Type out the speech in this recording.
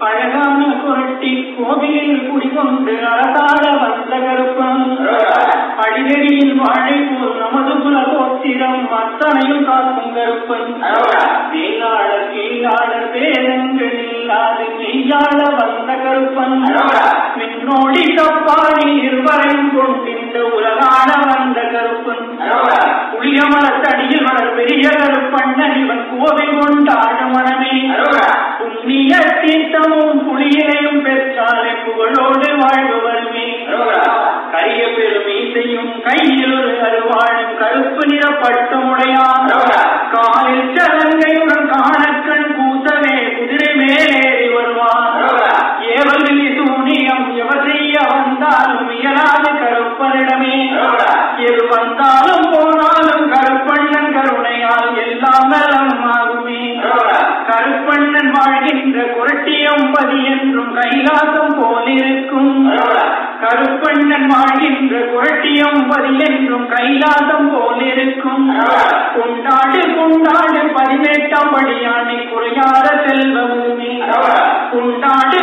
அழகான குரட்டி கோவிலில் குடிகொண்டு அரசாட வந்த கருப்பன் அடிதடியில் வாழை போல் நமது குல கோத்திரம் அத்தனையும் காக்கும் கருப்பன் மேலாளர் கீழாளர் பேரங்கள் இல்லாது மெய்யாள வந்த கருப்பன் மின்னோடி கப்பாடி இருவரையும் கொண்டிருந்த உலகான வந்த கருப்பன் புளியமரத்தடியில் மலர் பெரிய கருப்பண்ணன் இவன் கோவில் கொண்டாட மனமே புண்ணிய தீர்த்தமும் புளியிலையும் பெற்றாலே புகழோடு வாழ்வு வருமே கரிய பெருமீசையும் கையில் ஒரு அருவாழும் கருப்பு நிற பட்டமுடையான் காலில் சலங்கையுடன் காணக்கண் கூசவே குதிரை மேலேறி வருவான் ஏவலில் சூனியம் எவர் செய்ய வந்தாலும் இயலாது கருப்பனிடமே எது வந்தாலும் போனாலும் கருப்பண்ணன் கருணையால் எல்லாம் நலம் ஆகுமே கருப்பண்ணன் வாழ்கின்ற குரட்டியம்பதி என்றும் கைலாசம் போலிருக்கும் கருப்பண்ணன் வாழ்கின்ற குரட்டியம்பதி என்றும் கைலாசம் போலிருக்கும் கொண்டாடு கொண்டாடு பதினெட்டாம் படியானை குறையாத செல்வமுமே கொண்டாடு